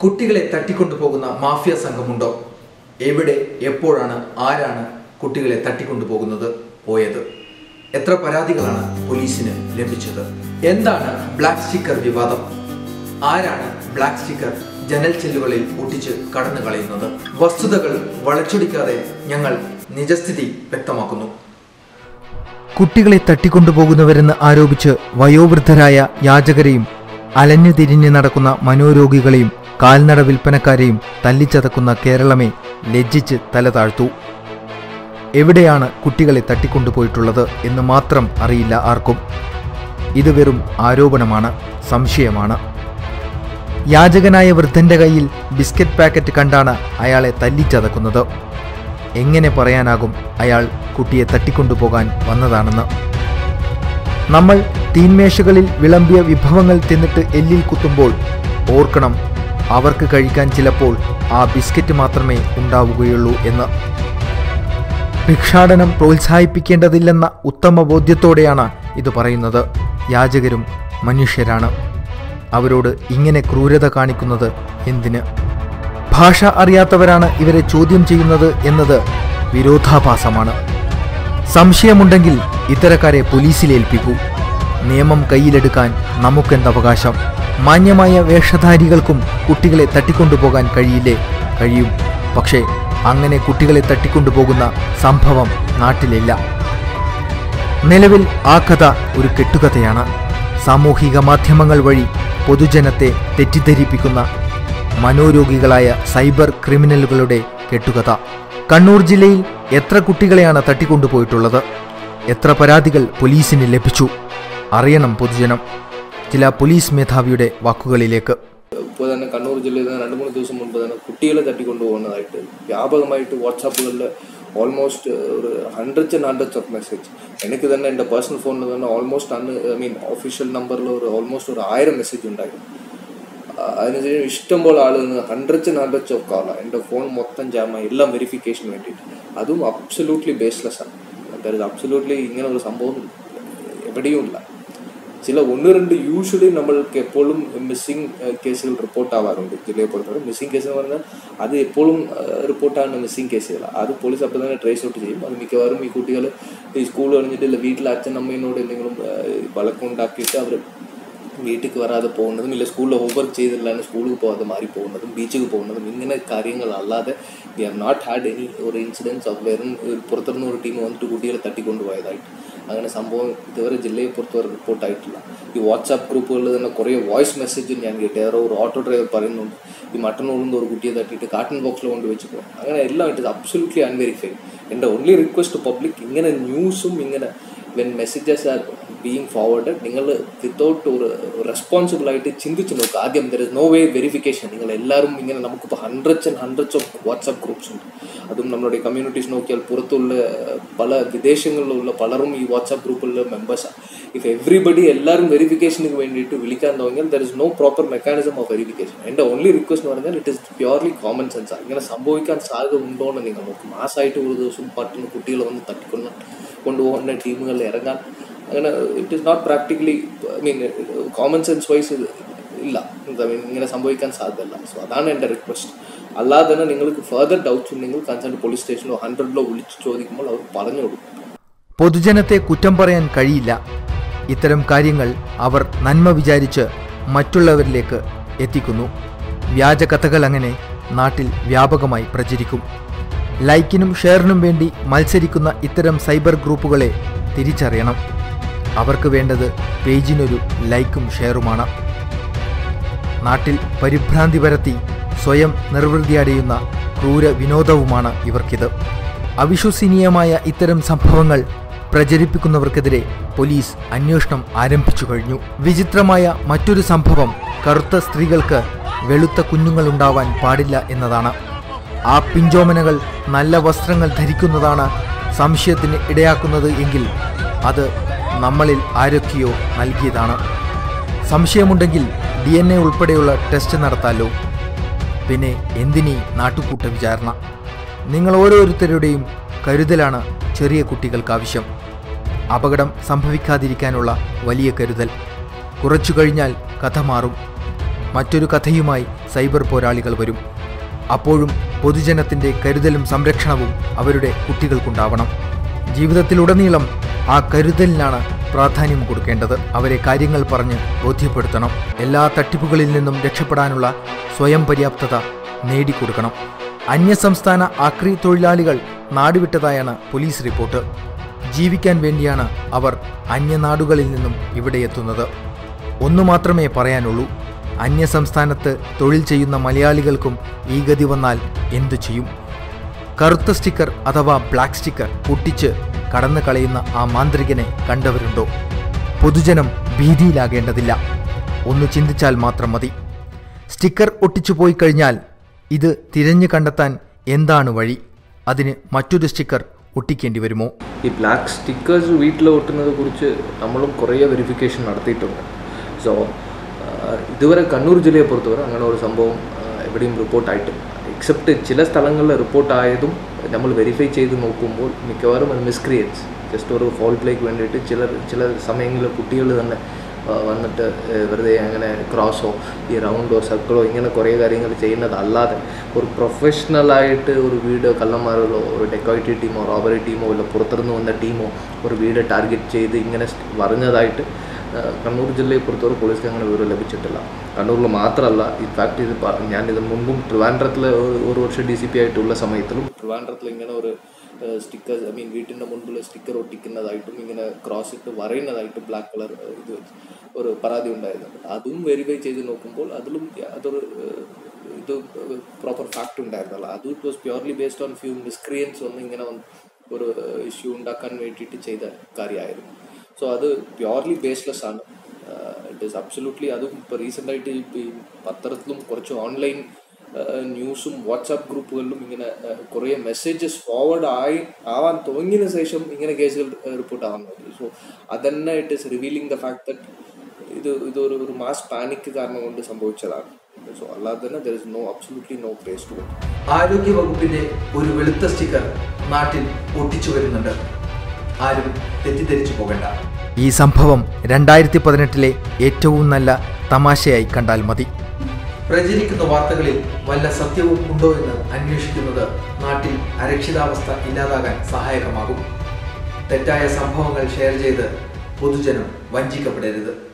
കുട്ടികളെ തട്ടിക്കൊണ്ടുപോകുന്ന മാഫിയ സംഘമുണ്ടോ എവിടെ എപ്പോഴാണ് ആരാണ് കുട്ടികളെ തട്ടിക്കൊണ്ടുപോകുന്നത് പോയത് എത്ര പരാതികളാണ് പോലീസിന് ലഭിച്ചത് എന്താണ് ബ്ലാക്ക് സ്റ്റിക്കർ വിവാദം ആരാണ് ബ്ലാക്ക് സ്റ്റിക്കർ ജനൽ ചില്ലുകളിൽ ഒട്ടിച്ച് കടന്നു കളയുന്നത് വസ്തുതകൾ വളച്ചൊടിക്കാതെ ഞങ്ങൾ നിജസ്ഥിതി വ്യക്തമാക്കുന്നു കുട്ടികളെ തട്ടിക്കൊണ്ടുപോകുന്നവരെന്ന് ആരോപിച്ച് വയോവൃദ്ധരായ യാചകരെയും അലഞ്ഞു തിരിഞ്ഞ് നടക്കുന്ന മനോരോഗികളെയും കാൽനട വിൽപ്പനക്കാരെയും തല്ലിച്ചതക്കുന്ന കേരളമേ ലജ്ജിച്ച് തല താഴ്ത്തു എവിടെയാണ് കുട്ടികളെ തട്ടിക്കൊണ്ടുപോയിട്ടുള്ളത് എന്ന് മാത്രം അറിയില്ല ആർക്കും ഇത് വെറും ആരോപണമാണ് സംശയമാണ് യാചകനായ വൃദ്ധന്റെ കയ്യിൽ ബിസ്ക്കറ്റ് പാക്കറ്റ് കണ്ടാണ് അയാളെ തല്ലിച്ചതക്കുന്നത് എങ്ങനെ പറയാനാകും അയാൾ കുട്ടിയെ തട്ടിക്കൊണ്ടുപോകാൻ വന്നതാണെന്ന് നമ്മൾ തീന്മേശകളിൽ വിളമ്പിയ വിഭവങ്ങൾ തിന്നിട്ട് എല്ലിൽ കുത്തുമ്പോൾ ഓർക്കണം അവർക്ക് കഴിക്കാൻ ചിലപ്പോൾ ആ ബിസ്ക്കറ്റ് മാത്രമേ ഉണ്ടാവുകയുള്ളൂ എന്ന് ഭിക്ഷാടനം പ്രോത്സാഹിപ്പിക്കേണ്ടതില്ലെന്ന ഉത്തമ ബോധ്യത്തോടെയാണ് ഇത് പറയുന്നത് യാചകരും മനുഷ്യരാണ് അവരോട് ഇങ്ങനെ ക്രൂരത കാണിക്കുന്നത് എന്തിന് ഭാഷ അറിയാത്തവരാണ് ഇവരെ ചോദ്യം ചെയ്യുന്നത് എന്നത് വിരോധാഭാസമാണ് സംശയമുണ്ടെങ്കിൽ ഇത്തരക്കാരെ പോലീസിലേൽപ്പിക്കൂ നിയമം കയ്യിലെടുക്കാൻ നമുക്കെന്തവകാശം മാന്യമായ വേഷധാരികൾക്കും കുട്ടികളെ തട്ടിക്കൊണ്ടുപോകാൻ കഴിയില്ലേ കഴിയും പക്ഷേ അങ്ങനെ കുട്ടികളെ തട്ടിക്കൊണ്ടുപോകുന്ന സംഭവം നാട്ടിലില്ല നിലവിൽ ആ കഥ ഒരു കെട്ടുകഥയാണ് സാമൂഹിക മാധ്യമങ്ങൾ വഴി പൊതുജനത്തെ തെറ്റിദ്ധരിപ്പിക്കുന്ന മനോരോഗികളായ സൈബർ ക്രിമിനലുകളുടെ കെട്ടുകഥ കണ്ണൂർ ജില്ലയിൽ എത്ര കുട്ടികളെയാണ് തട്ടിക്കൊണ്ടുപോയിട്ടുള്ളത് എത്ര പരാതികൾ പോലീസിന് ലഭിച്ചു അറിയണം പൊതുജനം ചില പോലീസ് മേധാവിയുടെ വാക്കുകളിലേക്ക് ഇപ്പോൾ തന്നെ കണ്ണൂർ ജില്ലയിൽ നിന്ന് രണ്ട് മൂന്ന് ദിവസം മുൻപ് തന്നെ കുട്ടികളെ തട്ടിക്കൊണ്ടുപോകുന്നതായിട്ട് വ്യാപകമായിട്ട് വാട്സാപ്പുകളിൽ ഓൾമോസ്റ്റ് ഒരു hundreds and hundreds of message എനിക്ക് തന്നെ എൻ്റെ പേഴ്സണൽ ഫോണിൽ തന്നെ ഓൾമോസ്റ്റ് അന്ന് ഐ മീൻ ഒഫീഷ്യൽ നമ്പറിൽ ഒരു ഓൾമോസ്റ്റ് ഒരു ആയിരം മെസ്സേജ് ഉണ്ടായിരുന്നു ആ, അതിനുശേഷം ഇഷ്ടംപോലെ ആൾ ഹൺഡ്രഡ്സ് ആൻഡ് ഹൺഡ്രഡ്സ് ഓഫ് കാളാണ് എൻ്റെ ഫോൺ മൊത്തം ജാമായി എല്ലാം വെരിഫിക്കേഷന് വേണ്ടിയിട്ട് അതും അബ്സല്യൂട്ട്ലി ബേസ്ലെസ് ആണ് അതായത് അബ്സല്യൂട്ട്ലി ഇങ്ങനെ ഒരു സംഭവം എവിടെയും ഇല്ല ചില ഒന്ന് രണ്ട് യൂഷ്വലി നമ്മൾക്ക് എപ്പോഴും മിസ്സിംഗ് കേസുകൾ റിപ്പോർട്ട് ആവാറുണ്ട് ജില്ലയെ പൊറുത്തവരെ മിസ്സിംഗ് കേസ് എന്ന് പറഞ്ഞാൽ അത് എപ്പോഴും റിപ്പോർട്ടാണ് മിസ്സിംഗ് കേസുകൾ അത് പോലീസ് അപ്പോൾ തന്നെ ട്രേസ് ഔട്ട് ചെയ്യും അത് മിക്കവാറും ഈ കുട്ടികൾ ഈ സ്കൂൾ കഴിഞ്ഞിട്ട് ഇല്ല വീട്ടിൽ അച്ഛൻ അമ്മയോട് എന്തെങ്കിലും വഴക്കുണ്ടാക്കിയിട്ട് അവർ വീട്ടിലേക്ക് വരാതെ പോകുന്നതും ഇല്ല സ്കൂളിൽ ഹോംവർക്ക് ചെയ്തില്ലാണ്ട് സ്കൂളിൽ പോകാതെ മാറി പോകുന്നതും ബീച്ചിൽ പോകുന്നതും ഇങ്ങനെ കാര്യങ്ങളല്ലാതെ we have not had any ഒരു ഇൻസിഡൻസ് ഓഫ് വെറും പുറത്തുനിന്ന് ഒരു ടീം വന്നിട്ട് കുട്ടികളെ തട്ടിക്കൊണ്ടുപോയതായിട്ട് അങ്ങനെ സംഭവം ഇതുവരെ ജില്ലയെ പുറത്തുവരെ റിപ്പോർട്ടായിട്ടില്ല ഈ വാട്സാപ്പ് ഗ്രൂപ്പുകളിൽ തന്നെ കുറേ വോയിസ് മെസ്സേജും ഞാൻ കേട്ടു വേറെ ഒരു ഓട്ടോ ഡ്രൈവർ പറയുന്നുണ്ട് ഈ മട്ടന്നൂരിൽ നിന്ന് ഒരു കുട്ടിയെ തട്ടിയിട്ട് കാട്ടൺ ബോക്സിൽ കൊണ്ട് വെച്ച് പോകും അങ്ങനെ എല്ലാം ഇറ്റ് ഇസ് അബ്സൊല്യൂട്ട്ലി അൺവെരിഫൈഡ് എൻ്റെ ഓൺലി റിക്വസ്റ്റ് പബ്ലിക് ഇങ്ങനെ ന്യൂസും ഇങ്ങനെ when messages are being forward നിങ്ങൾ വിത്തൗട്ട് ഒരു റെസ്പോൺസിബിൾ ആയിട്ട് ചിന്തിച്ച് നോക്കുക ആദ്യം there is no way verification നിങ്ങൾ എല്ലാവരും ഇങ്ങനെ നമുക്കിപ്പോൾ hundreds and hundreds of WhatsApp groups ഉണ്ട് അതും നമ്മുടെ കമ്മ്യൂണിറ്റീസ് നോക്കിയാൽ പുറത്തുള്ള പല വിദേശങ്ങളിലുള്ള പലരും ഈ വാട്സാപ്പ് ഗ്രൂപ്പിലുള്ള മെമ്പേഴ്സാണ് ഇഫ് എവറിബഡി എല്ലാവരും വെരിഫിക്കേഷന് വേണ്ടിയിട്ട് വിളിക്കാൻ തുടങ്ങിയാൽ there is no proper mechanism of verification എൻ്റെ ഓൺലി റിക്വസ്റ്റ് എന്ന് പറഞ്ഞാൽ it is purely common sense ഇങ്ങനെ സംഭവിക്കാൻ സാധ്യത ഉണ്ടോ എന്ന് നിങ്ങൾ നോക്കും മാസമായിട്ട് ഒരു ദിവസം പട്ടുന്ന കുട്ടികൾ വന്ന് തട്ടിക്കൊണ്ട് കൊണ്ടുപോകുന്ന ടീമുകളിൽ ഇറങ്ങാൻ അങ്ങനെ it is not practically I mean common sense wise ഇല്ല ഐ മീൻ ഇങ്ങനെ സംഭവിക്കാൻ സാധ്യതയില്ല സോ അതാണ് എൻ്റെ റിക്വസ്റ്റ് അല്ലാതെ തന്നെ നിങ്ങൾക്ക് ഫർദർ ഡൗട്ട്സ് ഉണ്ടെങ്കിൽ കൺസേൺ പോലീസ് സ്റ്റേഷനിലോ ഹൺഡ്രഡിലോ വിളിച്ച് ചോദിക്കുമ്പോൾ അവർ പറഞ്ഞു കൊടുക്കും പൊതുജനത്തെ കുറ്റം പറയാൻ കഴിയില്ല ഇത്തരം കാര്യങ്ങൾ അവർ നന്മ വിചാരിച്ച് മറ്റുള്ളവരിലേക്ക് എത്തിക്കുന്നു വ്യാജ കഥകൾ അങ്ങനെ നാട്ടിൽ വ്യാപകമായി പ്രചരിക്കും ലൈക്കിനും ഷെയറിനും വേണ്ടി മത്സരിക്കുന്ന ഇത്തരം സൈബർ ഗ്രൂപ്പുകളെ തിരിച്ചറിയണം അവർക്ക് വേണ്ടത് പേജിനൊരു ലൈക്കും ഷെയറുമാണ് നാട്ടിൽ പരിഭ്രാന്തി പരത്തി സ്വയം നിർവൃതി അടയുന്ന ക്രൂര വിനോദവുമാണ് ഇവർക്കിത് അവിശ്വസനീയമായ ഇത്തരം സംഭവങ്ങൾ പ്രചരിപ്പിക്കുന്നവർക്കെതിരെ പോലീസ് അന്വേഷണം ആരംഭിച്ചു കഴിഞ്ഞു വിചിത്രമായ മറ്റൊരു സംഭവം കറുത്ത സ്ത്രീകൾക്ക് വെളുത്ത കുഞ്ഞുങ്ങളുണ്ടാവാൻ പാടില്ല എന്നതാണ് ആ പിഞ്ചോമനകൾ നല്ല വസ്ത്രങ്ങൾ ധരിക്കുന്നതാണ് സംശയത്തിന് ഇടയാക്കുന്നത് എങ്കിൽ അത് നമ്മളിൽ ആരൊക്കെയോ നൽകിയതാണ് സംശയമുണ്ടെങ്കിൽ ഡി എൻ എ ഉൾപ്പെടെയുള്ള ടെസ്റ്റ് നടത്താലോ പിന്നെ എന്തിനീ നാട്ടുകൂട്ട വിചാരണ നിങ്ങൾ ഓരോരുത്തരുടെയും കരുതലാണ് ചെറിയ കുട്ടികൾക്ക് ആവശ്യം അപകടം സംഭവിക്കാതിരിക്കാനുള്ള വലിയ കരുതൽ കുറച്ചു കഴിഞ്ഞാൽ കഥ മാറും മറ്റൊരു കഥയുമായി സൈബർ പോരാളികൾ വരും അപ്പോഴും പൊതുജനത്തിൻ്റെ കരുതലും സംരക്ഷണവും അവരുടെ കുട്ടികൾക്കുണ്ടാവണം ജീവിതത്തിലുടനീളം ആ കരുതലിനാണ് പ്രാധാന്യം കൊടുക്കേണ്ടത് അവരെ കാര്യങ്ങൾ പറഞ്ഞ് ബോധ്യപ്പെടുത്തണം എല്ലാ തട്ടിപ്പുകളിൽ നിന്നും രക്ഷപ്പെടാനുള്ള സ്വയം പര്യാപ്തത നേടിക്കൊടുക്കണം അന്യസംസ്ഥാന ആക്രി തൊഴിലാളികൾ നാടുവിട്ടതായാണ് പോലീസ് റിപ്പോർട്ട് ജീവിക്കാൻ വേണ്ടിയാണ് അവർ അന്യനാടുകളിൽ നിന്നും ഇവിടെ എത്തുന്നത് ഒന്നു മാത്രമേ പറയാനുള്ളൂ അന്യസംസ്ഥാനത്ത് തൊഴിൽ ചെയ്യുന്ന മലയാളികൾക്കും ഈ ഗതി വന്നാൽ എന്തു ചെയ്യും കറുത്ത സ്റ്റിക്കർ അഥവാ ബ്ലാക്ക് സ്റ്റിക്കർ പൊട്ടിച്ച് കടന്നു കളയുന്ന ആ മാന്ത്രികനെ കണ്ടവരുണ്ടോ പൊതുജനം ഭീതിയിലാകേണ്ടതില്ല ഒന്ന് ചിന്തിച്ചാൽ മാത്രം മതി സ്റ്റിക്കർ ഒട്ടിച്ചു പോയി കഴിഞ്ഞാൽ ഇത് തിരഞ്ഞു കണ്ടെത്താൻ എന്താണ് വഴി അതിന് മറ്റൊരു സ്റ്റിക്കർ ഒട്ടിക്കേണ്ടി വരുമോ ഈ ബ്ലാക്ക് സ്റ്റിക്കേഴ്സ് വീട്ടിൽ ഒട്ടുന്നതിനെ കുറിച്ച് നമ്മളും കുറേ വെരിഫിക്കേഷൻ നടത്തിയിട്ടുണ്ട് സോ ഇതുവരെ കണ്ണൂർ ജില്ലയെ പൊறுത്തവരെ അങ്ങനെ ഒരു സംഭവം ആ, എവിടെയും റിപ്പോർട്ടായിട്ടില്ല എക്സെപ്റ്റ് ചില സ്ഥലങ്ങളിൽ റിപ്പോർട്ടായതും നമ്മൾ വെരിഫൈ ചെയ്ത് നോക്കുമ്പോൾ മിക്കവാറും അത് മിസ്ക്രിയൻസ് ജസ്റ്റ് ഒരു ഫോൾട്ടിലേക്ക് വേണ്ടിയിട്ട് ചില ചില സമയങ്ങളിൽ കുട്ടികൾ തന്നെ ആ, വന്നിട്ട് ഏ, വെറുതെ അങ്ങനെ ക്രോസോ ഈ റൗണ്ടോ സർക്കിളോ ഇങ്ങനെ കുറേ കാര്യങ്ങൾ ചെയ്യുന്നതല്ലാതെ ഒരു പ്രൊഫഷണലായിട്ട് ഒരു വീട് കള്ളന്മാരുകളോ ഒരു ഡെക്കോയിറ്റി ടീമോ റോബറി ടീമോ ഇല്ല പുറത്തുനിന്ന് വന്ന ടീമോ ഒരു വീട് ടാർഗറ്റ് ചെയ്ത് ഇങ്ങനെ പറഞ്ഞതായിട്ട് ആ, കണ്ണൂർ ജില്ലയെ പുറത്തൊരു പോലീസിന് അങ്ങനെ വിവരം ലഭിച്ചിട്ടില്ല കണ്ണൂരിൽ മാത്രമല്ല ഇൻഫാക്ട് ഇത് പ- ഞാനിത് മുൻപും ട്രിവാൻഡ്രത്തിൽ ഒരു വർഷം ഡി സി പി ആയിട്ടുള്ള സമയത്തിലും ട്രിവാൻഡ്രത്തിൽ ഇങ്ങനെ ഒരു സ്റ്റിക്കർ ഐ മീൻ വീട്ടിൻ്റെ മുൻപിൽ സ്റ്റിക്കർ ഒട്ടിക്കുന്നതായിട്ടും ഇങ്ങനെ ക്രോസ് ഇട്ട് വരയുന്നതായിട്ടും ബ്ലാക്ക് കളർ ഇത് വെച്ച് ഒരു പരാതി ഉണ്ടായിരുന്നു അതും വെരിഫൈ ചെയ്ത് നോക്കുമ്പോൾ അതിലും അതൊരു ഏഹ്, ഇത് പ്രോപ്പർ ഫാക്ട് ഉണ്ടായിരുന്നല്ല അത് it was purely based on few miscreants ഒന്ന് ഇങ്ങനെ വന്ന് ഒരു ഇഷ്യൂ ഉണ്ടാക്കാൻ വേണ്ടിയിട്ട് ചെയ്ത കാര്യമായിരുന്നു സോ അത് പ്യുവർലി ബേസ്ലെസ് ആണ് ഇറ്റ് ഈസ് അബ്സല്യൂട്ട്ലി അതും ഇപ്പോൾ റീസെൻ്റായിട്ട് ഈ പത്രത്തിലും കുറച്ച് ഓൺലൈൻ ന്യൂസും വാട്സാപ്പ് ഗ്രൂപ്പുകളിലും ഇങ്ങനെ ഏഹ്, കുറേ മെസ്സേജസ് ഫോർവേഡ് ആയി ആവാൻ തുടങ്ങിയതിന് ശേഷം ഇങ്ങനെ കേസുകൾ റിപ്പോർട്ട് ആവാൻ തുടങ്ങി സോ അതന്നെ it is revealing the fact that ഇത് ഇതൊരു ഒരു മാസ് പാനിക് കാരണം കൊണ്ട് സംഭവിച്ചതാണ് സോ അല്ലാതെ തന്നെ there is no absolutely no place to it ആരോഗ്യ വകുപ്പിന്റെ ഒരു വെളുത്ത സ്റ്റിക്കർ നാട്ടിൽ ഒട്ടിച്ചു വരുന്നുണ്ട് ആരും തെറ്റിദ്ധരിച്ചു പോകണ്ട ഈ സംഭവം രണ്ടായിരത്തി പതിനെട്ടിലെ ഏറ്റവും നല്ല തമാശയായി കണ്ടാൽ മതി പ്രചരിക്കുന്ന വാർത്തകളിൽ വല്ല സത്യവും ഉണ്ടോ എന്ന് അന്വേഷിക്കുന്നത് നാട്ടിൽ അരക്ഷിതാവസ്ഥ ഇല്ലാതാകാൻ സഹായകമാകും തെറ്റായ സംഭവങ്ങൾ ഷെയർ ചെയ്ത് പൊതുജനം വഞ്ചിക്കപ്പെടരുത്